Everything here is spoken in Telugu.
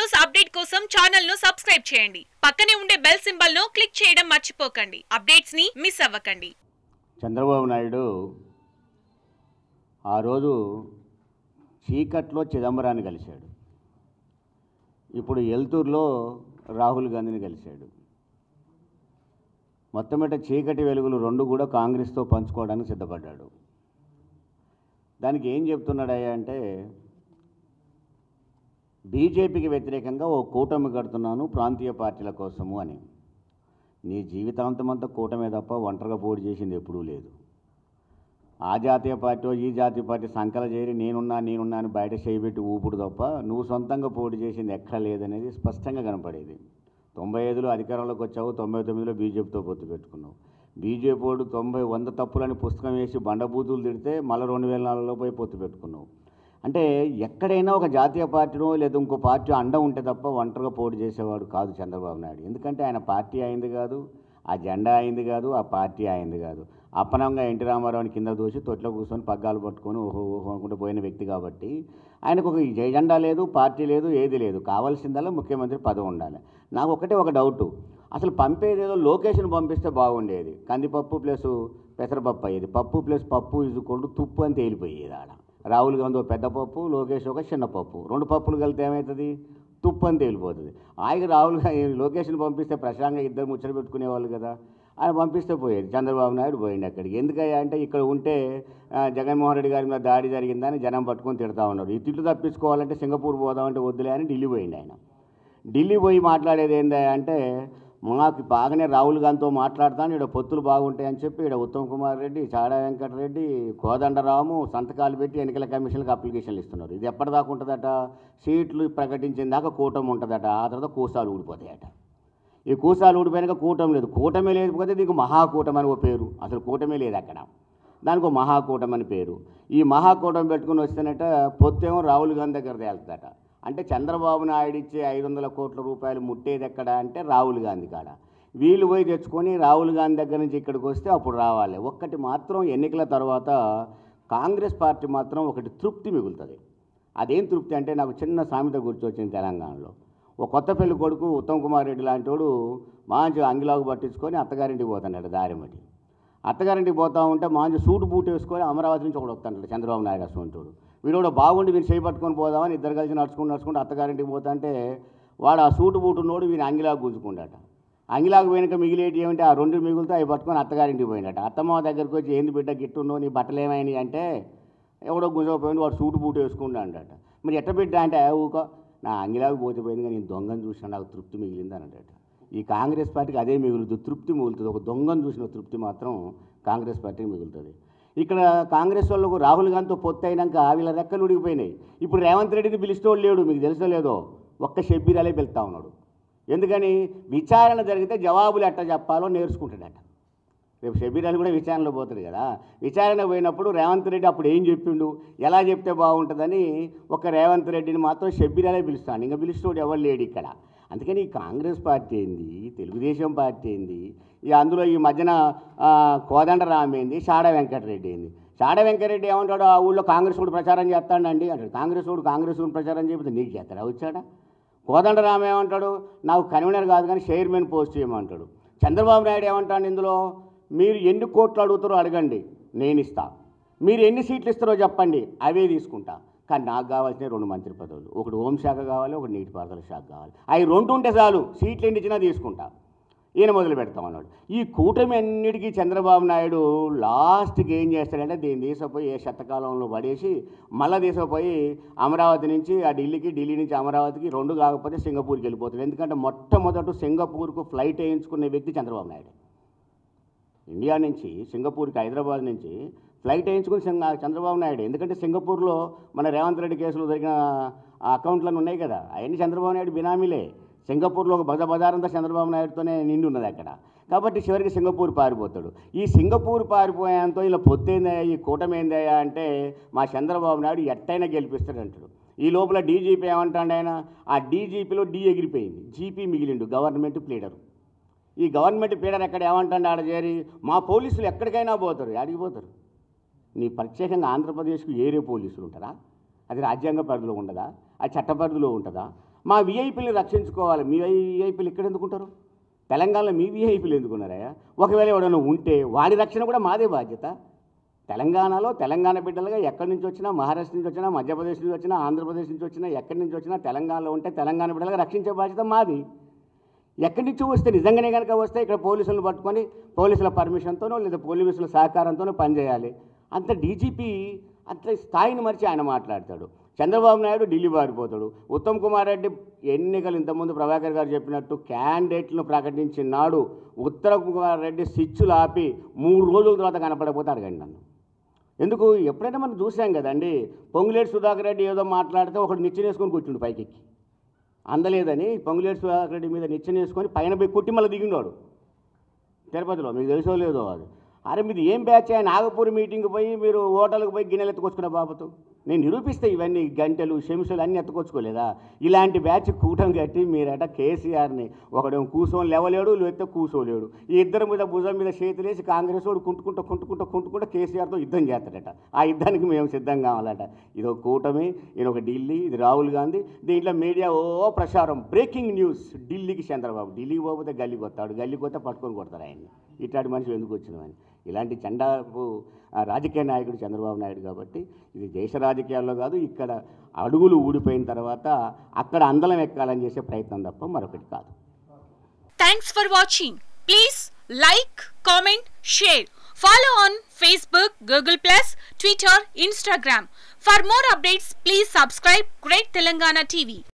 న్యూస్ అప్డేట్ కోసం ఛానల్ ను సబ్స్క్రైబ్ చేయండి పక్కనే ఉండే బెల్ సింబల్ ను క్లిక్ చేయడం మర్చిపోకండి అప్డేట్స్ ని మిస్ అవ్వకండి చంద్రబాబు నాయుడు ఆ రోజు చీకట్లో చిదంబరాన్ని కలిశాడు ఇప్పుడు ఎల్తూరులో రాహుల్ గాంధీని కలిశాడు మొత్తం మీద చీకటి వెలుగులు రెండు కూడా కాంగ్రెస్తో పంచుకోవడానికి సిద్ధపడ్డాడు దానికి ఏం చెప్తున్నాడయ్యా అంటే బీజేపీకి వ్యతిరేకంగా ఓ కూటమి కడుతున్నాను ప్రాంతీయ పార్టీల కోసము అని నీ జీవితాంతం అంతా కూటమే తప్ప ఒంటరిగా పోటీ చేసింది ఎప్పుడూ లేదు ఆ జాతీయ పార్టీ ఈ జాతీయ పార్టీ సంకల చేరి నేనున్నా నేనున్నా అని బయట చేయబెట్టి ఊపుడు తప్ప నువ్వు సొంతంగా పోటీ చేసింది ఎక్కడ లేదనేది స్పష్టంగా కనపడేది తొంభై ఐదులో అధికారంలోకి వచ్చావు తొంభై తొమ్మిదిలో బీజేపీతో పొత్తు పెట్టుకున్నావు బీజేపీ వాడు తొంభై వంద తప్పులని పుస్తకం వేసి బండబూతులు తిడితే మళ్ళీ రెండు వేల నాలుగులో పోయి పొత్తు పెట్టుకున్నావు అంటే ఎక్కడైనా ఒక జాతీయ పార్టీనో లేదా ఇంకో పార్టీ అండ ఉంటే తప్ప ఒంటరిగా పోటీ చేసేవాడు కాదు చంద్రబాబు నాయుడు ఎందుకంటే ఆయన పార్టీ అయింది కాదు ఆ జెండా అయింది కాదు ఆ పార్టీ అయింది కాదు అప్పనంగా ఎన్టీ రామారావుని కింద దూసి తొట్లో కూర్చొని పగ్గాలు పట్టుకొని ఓహో ఓహో అనుకుంటూ పోయిన వ్యక్తి కాబట్టి ఆయనకు ఒక జెండా లేదు పార్టీ లేదు ఏది లేదు కావాల్సిందల్లా ముఖ్యమంత్రి పదవి ఉండాలి నాకు ఒకటే ఒక డౌటు అసలు పంపేది ఏదో లొకేషన్ పంపిస్తే బాగుండేది కందిపప్పు ప్లస్ పెసరపప్పు అయ్యేది పప్పు ప్లస్ పప్పు ఇజుకోండు తుప్పు అని తేలిపోయేది ఆడ రాహుల్ గాంధీ ఒక పెద్ద పప్పు లోకేష్ ఒక చిన్న పప్పు రెండు పప్పులు కలితే ఏమవుతుంది తుప్పు అని తేలిపోతుంది ఆయన రాహుల్ గాంధీ లొకేషన్ పంపిస్తే ప్రశాంతంగా ఇద్దరు ముచ్చట పెట్టుకునేవాళ్ళు కదా ఆయన పంపిస్తే పోయేది చంద్రబాబు నాయుడు పోయింది అక్కడికి ఎందుకయ్యా అంటే ఇక్కడ ఉంటే ఆ, జగన్మోహన్ రెడ్డి గారి మీద దాడి జరిగిందని జనం పట్టుకొని తిడతా ఉన్నారు ఈ తిట్లు తప్పించుకోవాలంటే సింగపూర్ పోదామంటే వద్దులే అని ఢిల్లీ పోయింది ఆయన ఢిల్లీ పోయి మాట్లాడేది ఏందా అంటే మాకు బాగానే రాహుల్ గాంధీతో మాట్లాడతాను ఇక్కడ పొత్తులు బాగుంటాయని చెప్పి ఇక్కడ ఉత్తమ్ కుమార్ రెడ్డి చాడా వెంకటరెడ్డి కోదండరాము సంతకాలు పెట్టి ఎన్నికల కమిషన్కి అప్లికేషన్లు ఇస్తున్నారు ఇది ఎప్పటిదాకా ఉంటుందట సీట్లు ప్రకటించిన దాకా కూటమి ఉంటుందట ఆ తర్వాత కూసాలు ఊడిపోతాయట ఈ కూసాలు ఊడిపోయినాక కూటమి లేదు కూటమి లేకపోతే దీనికి మహాకూటమి అని ఒక పేరు అసలు కూటమి లేదు అక్కడ దానికి ఒక మహాకూటమి అని పేరు ఈ మహాకూటమి పెట్టుకుని వస్తేనట పొత్తేమో రాహుల్ గాంధీ దగ్గర తేలుతుందట అంటే చంద్రబాబు నాయుడు ఇచ్చే ఐదు వందల కోట్ల రూపాయలు ముట్టేది ఎక్కడ అంటే రాహుల్ గాంధీ కాడ వీళ్ళు పోయి తెచ్చుకొని రాహుల్ గాంధీ దగ్గర నుంచి ఇక్కడికి వస్తే అప్పుడు రావాలి ఒక్కటి మాత్రం ఎన్నికల తర్వాత కాంగ్రెస్ పార్టీ మాత్రం ఒకటి తృప్తి మిగులుతుంది అదేం తృప్తి అంటే నాకు చిన్న సామెత గుర్తొచ్చింది తెలంగాణలో ఒక కొత్త పెళ్లి కొడుకు ఉత్తమ్ కుమార్ రెడ్డి లాంటి వాడు మంచిగా అంగిలాగు పట్టించుకొని అత్తగారింటికి పోతున్నాడు దారి మటి అత్తగారింటికి పోతా ఉంటే మంచి సూటు బూట్ వేసుకొని అమరావతి నుంచి ఒకడు వస్తాడు చంద్రబాబు నాయుడు అసంటోడు వీడు కూడా బాగుండి వీళ్ళు చేయి పట్టుకొని పోదామని ఇద్దరు కలిసి నడుచుకుంటూ నడుచుకుంటూ అత్తగారింటికి పోతా అంటే వాడు ఆ సూటు బూట్ ఉన్నోడు వీని అంగిలాగు గుంజుకుంటాట అంగిలాగు పోయినాక మిగిలేటి ఏమంటే ఆ రెండు మిగులుతో అవి పట్టుకొని అత్తగారింటికి పోయినట అత్తమ్మ దగ్గరికి వచ్చి ఏంది బిడ్డ గిట్టున్నావు నీ బట్టలు ఏమైనాయి అంటే ఎవడో గుంజకపోయింది వాడు సూటు బూట్ వేసుకుంటా అంటట మరి ఎట్ట బిడ్డ అంటే "ఆ, ఊకో నా అంగిలాగు పోతే పోయింది కానీ నేను దొంగను చూసిన నాకు తృప్తి మిగిలింది అని అంటట ఈ కాంగ్రెస్ పార్టీకి అదే మిగులుతుంది తృప్తి మిగులుతుంది ఒక దొంగను చూసిన తృప్తి మాత్రం కాంగ్రెస్ పార్టీకి మిగులుతుంది ఇక్కడ కాంగ్రెస్ వాళ్ళకు రాహుల్ గాంధీతో పొత్తు అయినాక వీళ్ళ రెక్కలు ఉడిగిపోయినాయి ఇప్పుడు రేవంత్ రెడ్డిని పిలిచేవాడు లేడు మీకు తెలుసో లేదో ఒక్క షబ్బీరాలే పిలుస్తా ఉన్నాడు ఎందుకని విచారణ జరిగితే జవాబులు ఎట్ట చెప్పాలో నేర్చుకుంటాడట రేపు షబీర్ అలీ కూడా విచారణలో పోతాడు కదా విచారణ పోయినప్పుడు రేవంత్ రెడ్డి అప్పుడు ఏం చెప్పిండు ఎలా చెప్తే బాగుంటుందని ఒక రేవంత్ రెడ్డిని మాత్రం షబీర్ అలే పిలుస్తాడు ఇంకా పిలుస్తాడు ఎవరు లేడు ఇక్కడ అందుకని ఈ కాంగ్రెస్ పార్టీ ఏంది తెలుగుదేశం పార్టీ ఏంది ఇక అందులో ఈ మధ్యన ఆ, కోదండరామ్ ఏంది షాడ వెంకటరెడ్డి ఏంది షాడ వెంకటరెడ్డి ఏమంటాడు ఆ ఊళ్ళో కాంగ్రెస్ కూడా ప్రచారం చేస్తాడండి అంటాడు కాంగ్రెస్ కూడా కాంగ్రెస్ కూడా ప్రచారం చేయకపోతే నీకు చేస్తాడా వచ్చాడా కోదండరామ్ ఏమంటాడు నాకు కన్వీనర్ కాదు కానీ చైర్మన్ పోస్ట్ చేయమంటాడు చంద్రబాబు నాయుడు ఏమంటాడు ఇందులో మీరు ఎన్ని కోట్లు అడుగుతారో అడగండి నేను ఇస్తా మీరు ఎన్ని సీట్లు ఇస్తారో చెప్పండి అవే తీసుకుంటా కానీ నాకు కావాల్సిన రెండు మంత్రి పదవులు ఒకటి హోంశాఖ కావాలి ఒకటి నీటిపారుదల శాఖ కావాలి అవి రెండు ఉంటే చాలు సీట్లు ఎన్ని ఇచ్చినా తీసుకుంటా ఈయన మొదలు పెడతామన్నాడు ఈ కూటమి అన్నిటికీ చంద్రబాబు నాయుడు లాస్ట్కి ఏం చేస్తాడంటే దీన్ని తీసుకుపోయి ఏ శతకాలంలో పడేసి మళ్ళీ తీసుకుపోయి అమరావతి నుంచి ఆ ఢిల్లీకి ఢిల్లీ నుంచి అమరావతికి రెండు కాకపోతే సింగపూర్కి వెళ్ళిపోతాడు ఎందుకంటే మొట్టమొదట సింగపూర్కు ఫ్లైట్ వేయించుకునే వ్యక్తి చంద్రబాబు నాయుడు ఇండియా నుంచి సింగపూర్కి హైదరాబాద్ నుంచి ఫ్లైట్ వేయించుకుని సింగ చంద్రబాబు నాయుడు ఎందుకంటే సింగపూర్లో మన రేవంత్ రెడ్డి కేసులో జరిగిన ఆ అకౌంట్లను ఉన్నాయి కదా అవన్నీ చంద్రబాబు నాయుడు బినామీలే సింగపూర్లో ఒక బజ బజారంతా చంద్రబాబు నాయుడుతోనే నిండి ఉన్నది అక్కడ కాబట్టి చివరికి సింగపూర్ పారిపోతాడు ఈ సింగపూర్ పారిపోయేంతో ఇలా పొత్తేందయ్యా ఈ కూటమి ఏందయ్యా అంటే మా చంద్రబాబు నాయుడు ఎట్టయినా గెలిపిస్తాడు అంటాడు ఈ లోపల డీజీపీ ఏమంటాడు ఆయన ఆ డీజీపీలో డీ ఎగిరిపోయింది జీపీ మిగిలిండు గవర్నమెంట్ ప్లీడరు ఈ గవర్నమెంట్ పీడర్ ఎక్కడ ఏమంటాడు ఆడ చేరి మా పోలీసులు ఎక్కడికైనా పోతారు ఆడికి పోతారు నీ ప్రత్యేకంగా ఆంధ్రప్రదేశ్కు ఏరే పోలీసులు ఉంటారా అది రాజ్యాంగ పరిధిలో ఉండదా అది చట్ట పరిధిలో ఉంటుందా మా విఐపీని రక్షించుకోవాలి మీ విఐపీలు ఇక్కడ ఎందుకుంటారు తెలంగాణలో మీ విఐపీలు ఎందుకున్నారయ్యా ఒకవేళ ఎవడైనా ఉంటే వాడి రక్షణ కూడా మాదే బాధ్యత తెలంగాణలో తెలంగాణ బిడ్డలుగా ఎక్కడి నుంచి వచ్చినా మహారాష్ట్ర నుంచి వచ్చినా మధ్యప్రదేశ్ నుంచి వచ్చినా ఆంధ్రప్రదేశ్ నుంచి వచ్చినా ఎక్కడి నుంచి వచ్చినా తెలంగాణలో ఉంటే తెలంగాణ బిడ్డలుగా రక్షించే బాధ్యత మాది ఎక్కడి నుంచి వస్తే నిజంగానే కనుక వస్తే ఇక్కడ పోలీసులను పట్టుకొని పోలీసుల పర్మిషన్తోనో లేదా పోలీసుల సహకారంతోనో పనిచేయాలి అంత డీజీపీ అంత స్థాయిని మరిచి ఆయన మాట్లాడతాడు చంద్రబాబు నాయుడు ఢిల్లీ పారిపోతాడు ఉత్తమ్ కుమార్ రెడ్డి ఎన్నికలు ఇంతకుముందు ప్రభాకర్ గారు చెప్పినట్టు క్యాండిడేట్లను ప్రకటించిన నాడు ఉత్తమ్ కుమార్ రెడ్డి స్విచ్చులు ఆపి మూడు రోజుల తర్వాత కనపడకపోతే అడగండి నన్ను ఎందుకు ఎప్పుడైనా మనం చూసాం కదండి పొంగులేటి సుధాకర్ రెడ్డి ఏదో మాట్లాడితే ఒకడు నిచ్చెనేసుకొని కూర్చుండు పైకెక్కి అందలేదని పొంగులేటి సుధాకర్ రెడ్డి మీద నిచ్చెనేసుకొని పైన పోయి కుట్టి మళ్ళీ దిగిండాడు తిరుపతిలో మీకు తెలుసో లేదో అది అరే మీది ఏం బ్యాచ్ ఆయన నాగపూర్ మీటింగ్ పోయి మీరు హోటల్కి పోయి గిన్నెలు ఎత్తుకొచ్చుకున్న బాబుతో నేను నిరూపిస్తే ఇవన్నీ గంటలు శంసులు అన్నీ ఎత్తుకొచ్చుకోలేదా ఇలాంటి బ్యాచ్ కూటం కట్టి మీరట కేసీఆర్ని ఒకడేమో కూర్చొని లేవలేడు లేకపోతే కూర్చోలేడు ఈ ఇద్దరి మీద భుజం మీద చేతులేసి కాంగ్రెస్ వాడు కుంటుకుంటూ కుంటుకుంటూ కుంటుకుంటూ కేసీఆర్తో యుద్ధం చేస్తాడట ఆ యుద్ధానికి మేము సిద్ధం కావాలట ఇది ఒక కూటమి ఇది ఒక ఢిల్లీ ఇది రాహుల్ గాంధీ దీంట్లో మీడియా ఓ ప్రచారం బ్రేకింగ్ న్యూస్ ఢిల్లీకి చంద్రబాబు ఢిల్లీకి పోతే గల్లీకి వస్తాడు గల్లీకి పోతే పట్టుకొని కొడతారు ఆయన్ని ఇట్లాంటి మనిషి ఎందుకు వచ్చినవని ఇలాంటి చండాపు ఆ, రాజకీయ నాయకుడు చంద్రబాబు నాయుడు కాబట్టి ఇది దేశ రాజకీయాల్లో కాదు ఇక్కడ అడుగులు ఊడిపోయిన తర్వాత అక్కడ అందలం ఎక్కాలని చేసే ప్రయత్నం తప్ప మరొకటి కాదు thanks for watching please like comment share follow on Facebook Google plus Twitter Instagram for more updates please subscribe great Telangana TV